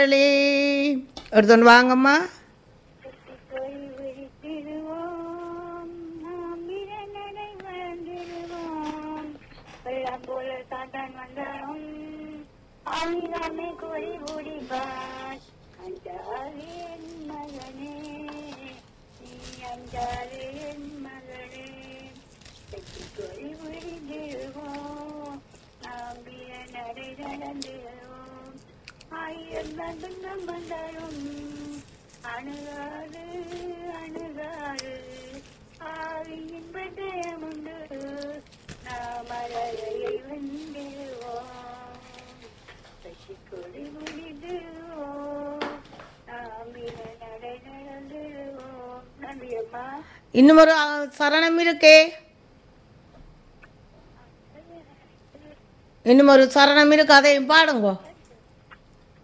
ஒருத்தன் வாங்கம்மா போய் விழித்திடுவோம் நாம் இளநடை மறந்திடுவோம் வெள்ளம் போல சாத்தான் வந்தாலும் ஆமிதாமே கோரி ஓடிவார் அஞ்சாலே என் மகனே நீ அஞ்சாலே என் மகனே வெற்றி கோரி விழித்திடுவோம் நாம் இளநடை நடந்திடுவோம் ஆயிரம் துன்பம் வந்தாலும் அணுகாது அணுகாது ஆவியின் பட்டயம் உண்டு நாம் அழகையை வென்றிடுவோம் சசி கொடி முடிடுவோம் நாம் இன நடை நடந்துடுவோம் நன்றி அம்மா இன்னும் ஒரு ஆ, சரணம் இருக்கே இன்னும் ஒரு சரணம் இருக்கு அதையும் பாடுங்கோ